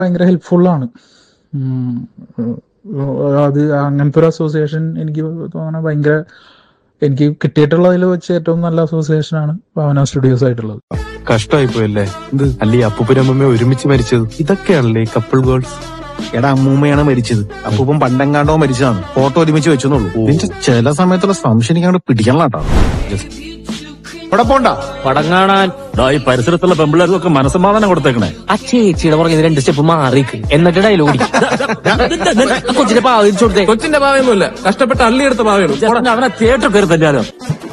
ഭയങ്കര ഹെൽപ്ഫുള്ളാണ് അത് അങ്ങനത്തെ ഒരു അസോസിയേഷൻ എനിക്ക് തോന്നണ ഭയങ്കര എനിക്ക് കിട്ടിയിട്ടുള്ളതിൽ വെച്ച് ഏറ്റവും നല്ല അസോസിയേഷനാണ് ഭാവന സ്റ്റുഡിയോസ് ആയിട്ടുള്ളത് കഷ്ടമായി പോയല്ലേ എന്ത് അല്ലേ അപ്പൂപ്പനമ്മ ഒരുമിച്ച് മരിച്ചത് ഇതൊക്കെയാണല്ലേ കപ്പിൾ ഗോൾസ് എടാ അമ്മൂമ്മയാണ് മരിച്ചത് അപ്പൂപ്പൻ പണ്ടെങ്ങാണ്ടോ മരിച്ചതാണ് ഫോട്ടോ ഒരുമിച്ച് വെച്ചെന്നുള്ളൂ നിന്റെ ചില സമയത്തുള്ള സംശയം എനിക്ക് അങ്ങോട്ട് പിടിക്കണല്ലോ ഇവിടെ പോണ്ട പടം കാണാൻ ദാ ഈ പരിസരത്തുള്ള പെമ്പിള്ളേർക്കൊക്കെ മനസ്സമാധാനം കൊടുത്തേക്കണേ ആ ചേച്ചിയുടെ പുറകെ രണ്ട് സ്റ്റെപ്പ് മാറിക്ക് എന്നിട്ട് ഡയലോഗ് കൊച്ചിന്റെ പാവ കൊടുത്തേ കൊച്ചിന്റെ ഭാവയൊന്നുമില്ല കഷ്ടപ്പെട്ട് അള്ളിയെടുത്ത ഭാവയാണ് അവനെ തിയേറ്റർ കയറി തന്നെയാലോ